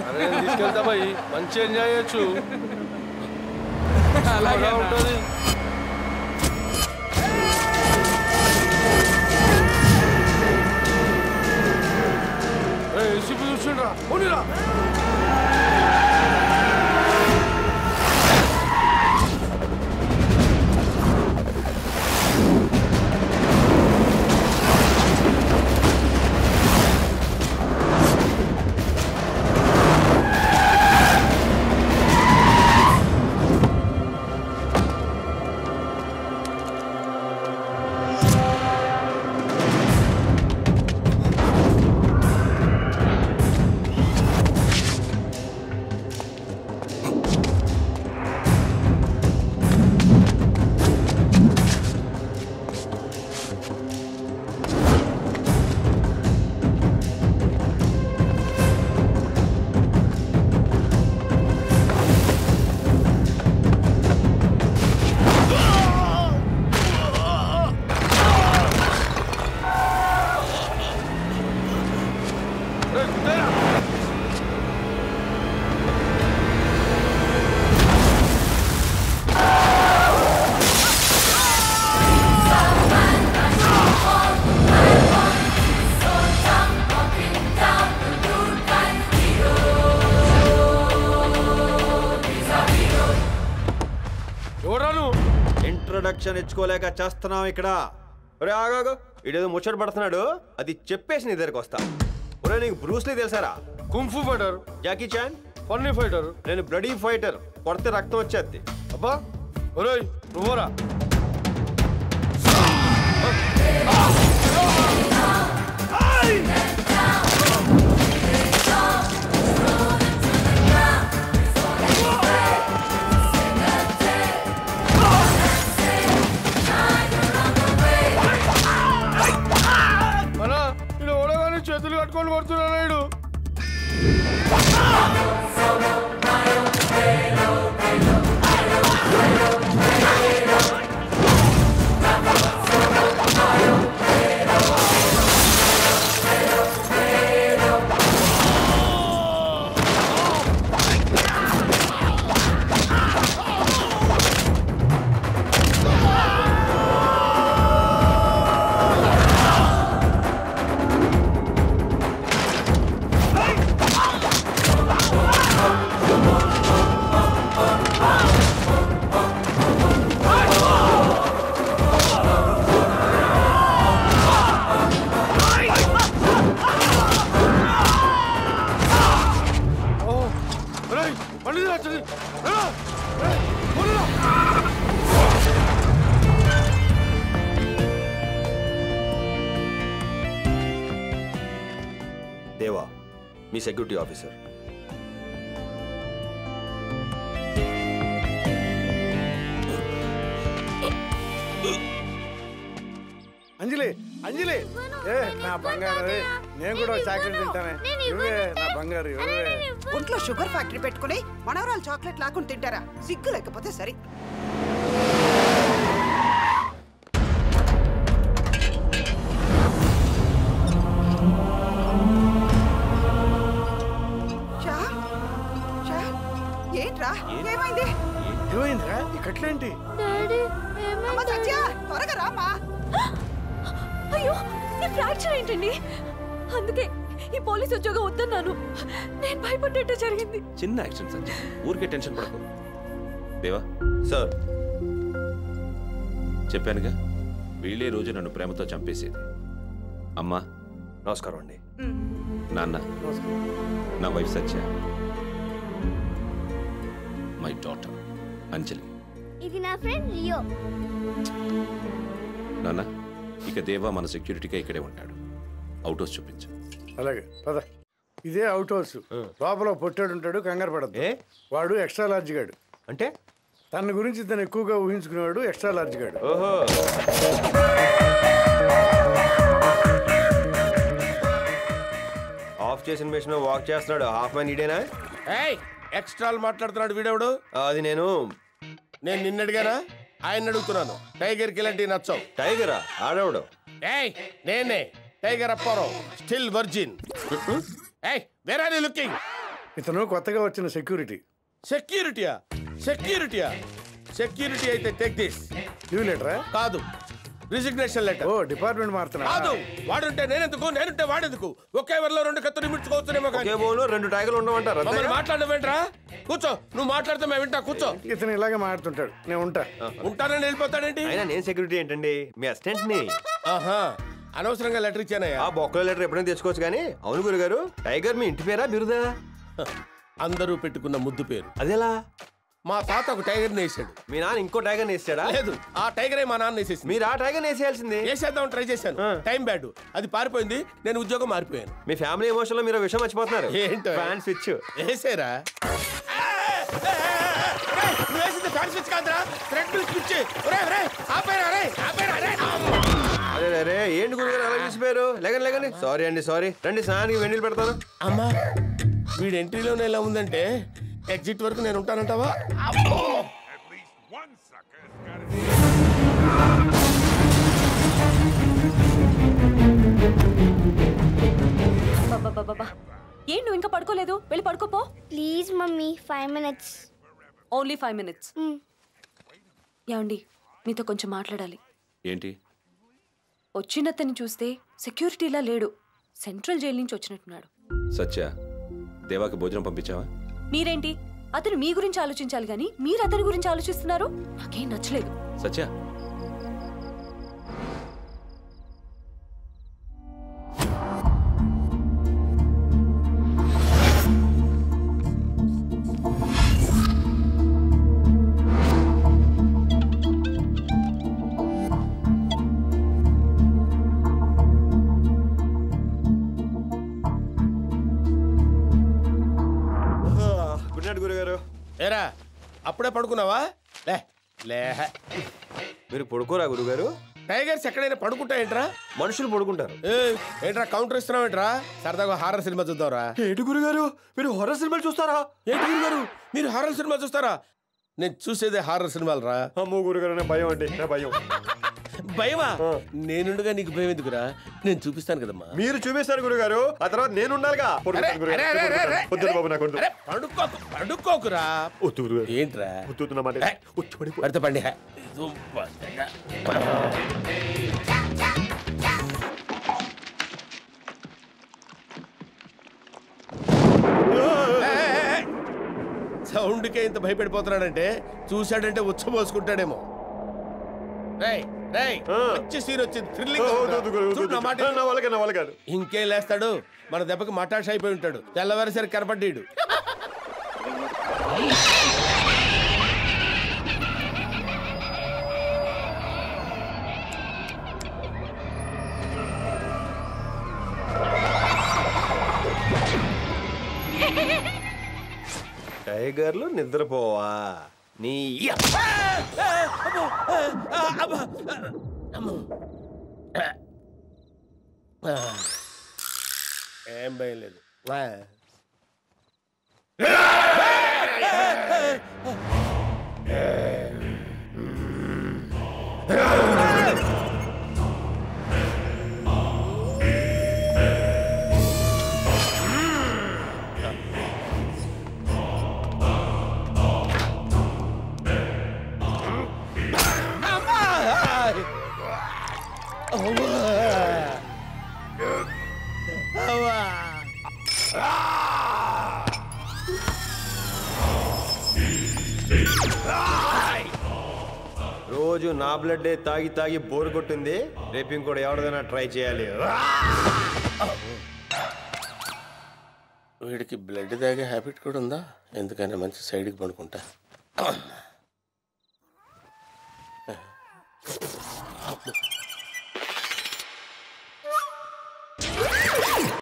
అరే తీసుకెళ్తా పోయి మంచి ఎంజాయ్ చేయొచ్చు అలాగే బాగా అన్న. ఉంటుంది ఏసీపీ చూసిండ్రా పోనీరా ఏయ్, కుట్టేరా. ఎవరా నువ్వు ఇంట్రొడక్షన్ ఇచ్చుకోలేక చేస్తున్నాం ఇక్కడ ఒరే ఆగాగు ఇడేదో ముచ్చట పడుతున్నాడు అది చెప్పేసి నీ దగ్గరికి వస్తా ఒరే నీకు బ్రూస్లీ తెలుసారా kung fu fighter Jackie Chan funny fighter నేను బ్లడీ ఫైటర్ కొడితే రక్తం వచ్చేది అబ్బా ఒరేయ్ నువ్వురా అన్నా నేను ఓడగానే చేతులు కట్టుకొని కొడుతున్నాను ఈడు ఓ ఒరేయ్ బండి రాచది రా రేయ్, పోనీరా. దేవా మీ సెక్యూరిటీ ఆఫీసర్ అంజలి అంజలి ఏ నా బంగారు ఏ, నేను కూడా చాక్లెట్ తింటానే ఇవే నా బంగారు ఇవే ఒంట్లో షుగర్ ఫ్యాక్టరీ పెట్టుకుని మనవరాలు చాక్లెట్ లాక్కుని తింటారా సిగ్గు లేకపోతే సరే షా, షా, ఏంట్రా ఏమైంది ఏమైందిరా ఈ కట్లేంటి డాడీ అమ్మ సత్య త్వరగా రామా అయ్యో ఈ ఫ్రాక్చర్ ఏంటండి అందుకే ఈ పోలీస్ ఉద్యోగం వద్దన్నాను నేను భయపడ్డట్టు జరిగింది చిన్న యాక్షన్ సంజయ్ ఊరికే టెన్షన్ పడకు దేవా సార్ చెప్పానుగా వీళ్ళే రోజు నన్ను ప్రేమతో చంపేసేది అమ్మా నమస్కారం అండి నాన్న నా wife Satya my daughter Anjali ఇది నా ఫ్రెండ్ లియో నాన్న ఇక దేవా మన సెక్యూరిటీగా ఇక్కడే ఉంటాడు అవుట్ హౌస్ చూపించు అలాగే పద ఇదే అవుట్ హౌస్ లోపల పొట్టాడు ఉంటాడు కంగారు పడద్దు ఏ? వాడు ఎక్స్ట్రా లార్జ్ గాడు అంటే తన గురించి తను ఎక్కువగా ఊహించుకునేవాడు ఎక్స్ట్రా లార్జ్ గాడు ఓహో ఆఫ్ చేసిన మెషిన్ వాక్ చేస్తున్నాడు హాఫ్ మ్యాన్ ఇడేనా ఏయ్ ఎక్స్ట్రాలు మాట్లాడుతున్నాడు వీడెవడు ఆ, అది నేను నేను నిన్న అడిగానా ఆయన అడుగుతున్నాను టైగర్కి ఇలాంటివి నచ్చవు టైగరా ఆడవడు ఏయ్ నేనే టైగర్ అప్పారావు స్టిల్ వర్జిన్ ఏయ్ వేర్ ఆర్ యూ లుకింగ్ ఇతను కొత్తగా వచ్చిన సెక్యూరిటీ సెక్యూరిటీయా సెక్యూరిటీయా సెక్యూరిటీ అయితే టెక్ దిస్ లీవ్ లెటరా కాదు రిజిగ్నేషన్ లెటర్ ఓ డిపార్ట్మెంట్ మారుతున్నా కాదు వాడుంటే నేనెందుకు నేనుంటే వాడెందుకు ఒకే వరలో రెండు కత్తులు మిడ్చుకోవచ్చునేమో కానీ ఒకే బోన్లో రెండు టైగర్లు ఉండమంటారు మమ్మల్ని అంతేగా? మాట్లాడమేంట్రా కూర్చో నువ్వు మాట్లాడితే మేము వింటా కూర్చో ఇతను ఇలాగే మాడుతుంటాడు నేను ఉంటా ఉంటానని వెళ్ళిపోతాడేంటి అయినా నేను సెక్యూరిటీ ఏంటండి మీ అసిస్టెంట్ ని ఆహా అనవసరంగా లెటర్ ఇచ్చానయ్యా ఆ బొక్కల లెటర్ ఎప్పుడైనా తెచ్చుకోవచ్చు కానీ అవును గురుగారు టైగర్ మీ ఇంటి పేరా బిరుదా అందరూ పెట్టుకున్న ముద్దు పేరు అదేలా మా తాత ఒక టైగర్ వేసాడు మీ నాన్న ఇంకో టైగర్ వేసాడా లేదు ఆ టైగరే మా నాన్న వేసేసింది మీరు ఆ టైగర్ వేసేయాల్సింది వేసేద్దాం ట్రై చేశాను ఆ. టైం బ్యాడ్ అది పారిపోయింది నేను ఉద్యోగం మారిపోయాను మీ ఫ్యామిలీ ఎమోషన్ లో మీరు ఆ విషయం మర్చిపోతున్నారు ఏంటో? ఫ్యాన్ స్విచ్ వేసేరా నువ్వు వేసింది ఫ్యాన్ స్విచ్ కాదురా థ్రెడ్ బిల్ స్విచ్ ఒరే ఒరే ఆపేరా రే ఆపేరా రే అరే అరే ఏంటి గురుగారు అలా చూసిపోయారు లేకండి లేకండి సారీ అండి సారీ రండి స్నానానికి వెన్నీళ్ళు పెడతాను అమ్మా వీడి ఎంట్రీలోనే ఎలా ఉందంటే ఎగ్జిట్ వరకు నేను ఉంటానంటావా బాబా ఏం నువ్వు ఇంకా పడుకోలేదు వెళ్ళి పడుకోపో please mummy five minutes only five minutes ఏమండి మీతో కొంచెం మాట్లాడాలి ఏంటి వచ్చినతని చూస్తే సెక్యూరిటీలా లేడు సెంట్రల్ జైలు నుంచి వచ్చినట్టున్నాడు సత్య దేవాకి భోజనం పంపించావా మీరేంటి అతను మీ గురించి ఆలోచించాలి కానీ మీరు అతని గురించి ఆలోచిస్తున్నారు నాకేం నచ్చలేదు సత్య గుడ్ నైట్ గురుగారు ఏరా అప్పుడే పడుకున్నావా లే లే మీరు పడుకోరా గురుగారు టైగర్స్ ఎక్కడైనా పడుకుంటాయేంట్రా మనుషులు పడుకుంటారు ఏయ్, ఏంట్రా కౌంటర్ ఇస్తున్నావేంట్రా సరదాగా హారర్ సినిమా చూద్దాంరా ఏంటి గురుగారు మీరు హొర్రర్ సినిమాలు చూస్తారా ఏంటి గురుగారు మీరు హారర్ సినిమా చూస్తారా నేను చూసేదే హారర్ సినిమాలు రా అమ్మో గురుగారు నా భయం అండి నా భయం భయమా నేనుండగా నీకు భయం ఎందుకురా నేను చూపిస్తాను కదమ్మా మీరు చూపిస్తారు గురుగారు ఆ తర్వాత నేను ఉండాలిగా అరే, పడుకుంటాను గురుగారు. అరే, అరే, అరే, అరే, వద్దు బాబు నాకు వద్దు. అరే, పడుకోకు పడుకోకురా వద్దు గురుగారు ఏంట్రా వద్దు, వద్దు నా మాట ఏయ్. వచ్చి పడిపో పడితే పండి సౌండ్కే ఇంత భయపడిపోతున్నాడంటే చూశాడంటే ఉచ్చబోసుకుంటాడేమో రేయ్ రేయ్ ఆ. మంచి సీన్ వచ్చింది థ్రిల్లింగ్ వద్దు, వద్దు, గురుగారు, వద్దు, చూడు నా మాట వద్దు. నా వల్ల కాదు, నా వల్ల కాదు ఇంకేం లేస్తాడు మన దెబ్బకి మటాష్ అయిపోయి ఉంటాడు తెల్లవారిసరికి కనపడ్డాడు టైగర్లు నిద్రపోవా నీ ఏం భయం లేదు రోజు నా బ్లడ్ తాగి తాగి బోర్ కొట్టింది రేపు ఇంకోటి ఎవరిదైనా ట్రై చేయాలి వీడికి బ్లడ్ తాగే హ్యాబిట్ కూడా ఉందా ఎందుకని మంచి సైడ్కి పడుకుంటా